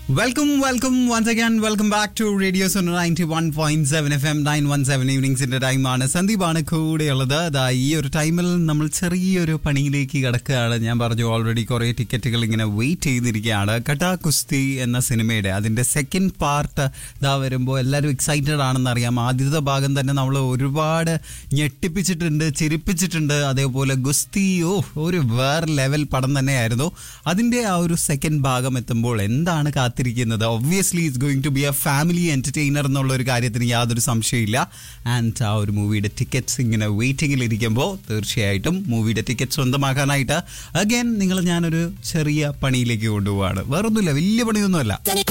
welcome welcome once again welcome back to radio zone ninety one point seven F M nine one seven ഈവനിങ്സിന്റെ ടൈമാണ് സന്ദീപാണ് കൂടെയുള്ളത് അതാ ഈ ഒരു ടൈമിൽ നമ്മൾ ചെറിയൊരു പണിയിലേക്ക് കിടക്കുകയാണ് ഞാൻ പറഞ്ഞു ഓൾറെഡി കുറേ ടിക്കറ്റുകൾ ഇങ്ങനെ വെയിറ്റ് ചെയ്തിരിക്കുകയാണ് കട്ടാ കുസ്തി എന്ന സിനിമയുടെ അതിന്റെ സെക്കൻഡ് പാർട്ട് ഇതാ വരുമ്പോൾ എല്ലാവരും എക്സൈറ്റഡ് ആണെന്ന് അറിയാം ആദ്യത്തെ ഭാഗം തന്നെ നമ്മൾ ഒരുപാട് ഞെട്ടിപ്പിച്ചിട്ടുണ്ട് ചിരിപ്പിച്ചിട്ടുണ്ട് അതേപോലെ ഗുസ്തി ഓ ഒരു വേറെ ലെവൽ പടം തന്നെയായിരുന്നു അതിന്റെ ആ ഒരു സെക്കൻഡ് ഭാഗം എത്തുമ്പോൾ എന്താണ് കാത്തിരിക്കുന്നത് obviously it's going to be a family entertainer എന്നുള്ള ഒരു കാര്യത്തിന് യാതൊരു സംശയമില്ല ആൻഡ് ആ ഒരു മൂവിയുടെ ടിക്കറ്റ്സ് ഇങ്ങനെ വെയിറ്റിംഗിൽ ഇരിക്കുമ്പോൾ തീർച്ചയായിട്ടും മൂവിയുടെ ടിക്കറ്റ് സ്വന്തമാക്കാനായിട്ട് അഗൈൻ നിങ്ങൾ ഞാനൊരു ചെറിയ പണിയിലേക്ക് കൊണ്ടുപോവാണ് വേറൊന്നുമില്ല വലിയ പണിയൊന്നുമല്ല